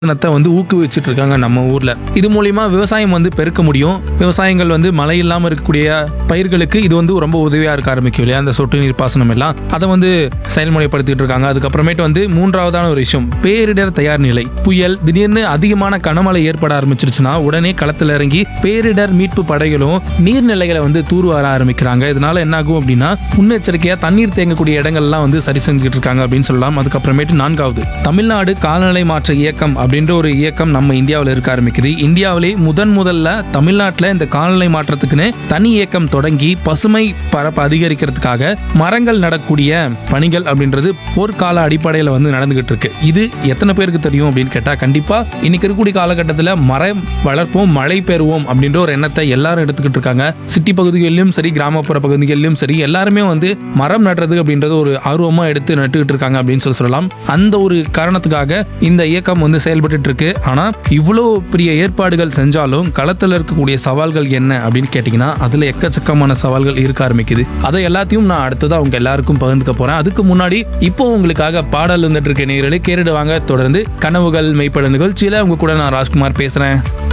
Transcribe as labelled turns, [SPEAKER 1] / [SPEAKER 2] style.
[SPEAKER 1] விவசாயத்தை வந்து ஊக்குவிச்சுட்டு இருக்காங்க நம்ம ஊர்ல இது மூலியமா விவசாயம் வந்து பெருக்க முடியும் விவசாயங்கள் வந்து மழை இல்லாம இருக்கக்கூடிய பயிர்களுக்கு இது வந்து ரொம்ப உதவியா இருக்க ஆரம்பிக்கும் இல்லையா அந்த சொட்டு நீர் பாசனம் எல்லாம் அதை வந்து செயல்முறைப்படுத்திட்டு இருக்காங்க அதுக்கப்புறமேட்டு வந்து மூன்றாவதான ஒரு விஷயம் பேரிடர் தயார் நிலை புயல் திடீர்னு அதிகமான கனமழை ஏற்பட ஆரம்பிச்சிருச்சுன்னா உடனே களத்துல இறங்கி பேரிடர் மீட்பு படைகளும் நீர்நிலைகளை வந்து தூர்வார ஆரம்பிக்கிறாங்க இதனால என்ன ஆகும் அப்படின்னா முன்னெச்சரிக்கையா தண்ணீர் தேங்கக்கூடிய இடங்கள்லாம் வந்து சரி செஞ்சுட்டு இருக்காங்க அப்படின்னு சொல்லலாம் அதுக்கப்புறமேட்டு நான்காவது தமிழ்நாடு காலநிலை மாற்ற இயக்கம் அப்படின்ற ஒரு இயக்கம் நம்ம இந்தியாவில் இருக்க ஆரம்பிக்குது இந்தியாவிலே முதன் முதல்ல தமிழ்நாட்டில் இந்த காலநிலை மாற்றத்துக்குன்னு தனி இயக்கம் தொடங்கி பசுமை பரப்பு அதிகரிக்கிறதுக்காக மரங்கள் நடக்கூடிய பணிகள் அப்படின்றது போர்க்கால அடிப்படையில் வந்து நடந்துகிட்டு இருக்கு இது எத்தனை பேருக்கு தெரியும் அப்படின்னு கேட்டா கண்டிப்பா இன்னைக்கு இருக்கக்கூடிய காலகட்டத்தில் மரம் வளர்ப்போம் மழை பெறுவோம் அப்படின்ற ஒரு எண்ணத்தை எல்லாரும் எடுத்துக்கிட்டு இருக்காங்க சிட்டி பகுதிகளிலும் சரி கிராமப்புற பகுதிகளிலும் சரி எல்லாருமே வந்து மரம் நடுறது அப்படின்றது ஒரு ஆர்வமா எடுத்து நட்டுக்கிட்டு இருக்காங்க அப்படின்னு சொல்லி சொல்லலாம் அந்த ஒரு காரணத்துக்காக இந்த இயக்கம் வந்து செயல்பட்டு இருக்கு ஆனா இவ்வளோ பெரிய ஏற்பாடுகள் செஞ்சாலும் களத்தில் இருக்கக்கூடிய சவால்கள் என்ன அப்படின்னு கேட்டிங்கன்னா அதுல எக்கச்சக்கமான சவால்கள் இருக்க ஆரம்பிக்குது அதை எல்லாத்தையும் நான் அடுத்ததா அவங்க எல்லாருக்கும் பகிர்ந்துக்க போறேன் அதுக்கு முன்னாடி இப்போ உங்களுக்காக பாடல் வந்துட்டு இருக்க நேரலை கேட்டுடுவாங்க தொடர்ந்து கனவுகள் மெய்ப்பட நிகழ்ச்சியில உங்க கூட நான் ராஜ்குமார் பேசுறேன்